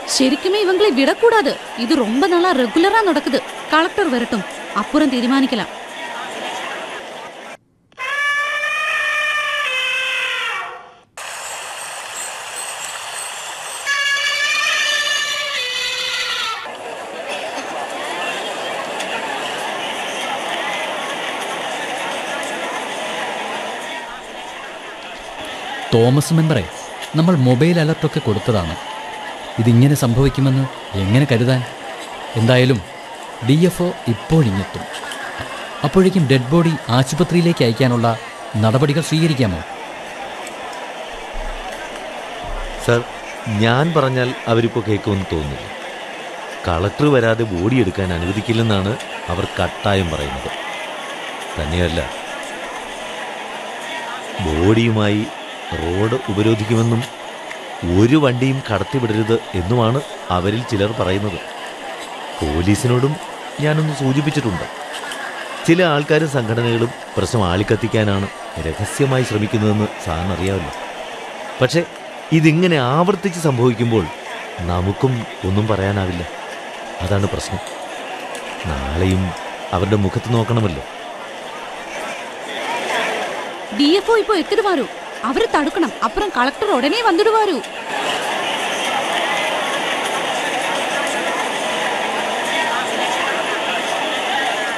ശരിക്കുமே இவங்களை விடக்கூடாது இது ரொம்ப நாளா ரெகுலரா நடக்குது கலெக்டர் வரட்டும் அப்புறம் தீர்மானிக்கலாம் തോമസ് മെമ്പറെ നമ്മൾ മൊബൈൽ അലർട്ടൊക്കെ കൊടുത്തതാണ് ഇതിങ്ങനെ സംഭവിക്കുമെന്ന് എങ്ങനെ കരുതാൻ എന്തായാലും ഡി എഫ് ഒ ഇപ്പോഴിങ്ങെത്തും അപ്പോഴേക്കും ഡെഡ് ബോഡി ആശുപത്രിയിലേക്ക് അയക്കാനുള്ള നടപടികൾ സ്വീകരിക്കാമോ സർ ഞാൻ പറഞ്ഞാൽ അവരിപ്പോൾ കേൾക്കുമെന്ന് തോന്നുന്നില്ല കളക്ടർ വരാതെ ബോഡി എടുക്കാൻ അനുവദിക്കില്ലെന്നാണ് അവർ കട്ടായം പറയുന്നത് തന്നെയല്ല ബോഡിയുമായി റോഡ് ഉപരോധിക്കുമെന്നും ഒരു വണ്ടിയും കടത്തിവിടരുത് എന്നുമാണ് അവരിൽ ചിലർ പറയുന്നത് പോലീസിനോടും ഞാനൊന്ന് സൂചിപ്പിച്ചിട്ടുണ്ട് ചില ആൾക്കാരും സംഘടനകളും പ്രശ്നം ആളിക്കത്തിക്കാനാണ് രഹസ്യമായി ശ്രമിക്കുന്നതെന്ന് സാറിന് അറിയാമല്ലോ പക്ഷേ ഇതിങ്ങനെ ആവർത്തിച്ച് സംഭവിക്കുമ്പോൾ നമുക്കും ഒന്നും പറയാനാവില്ല അതാണ് പ്രശ്നം നാളെയും അവരുടെ മുഖത്ത് നോക്കണമല്ലോ டிஎஃப்ஓ இப்போ எத்திடுவாரு அவரை தடுக்கணும் அப்புறம் கலெக்டர் உடனே வந்துடுவாரு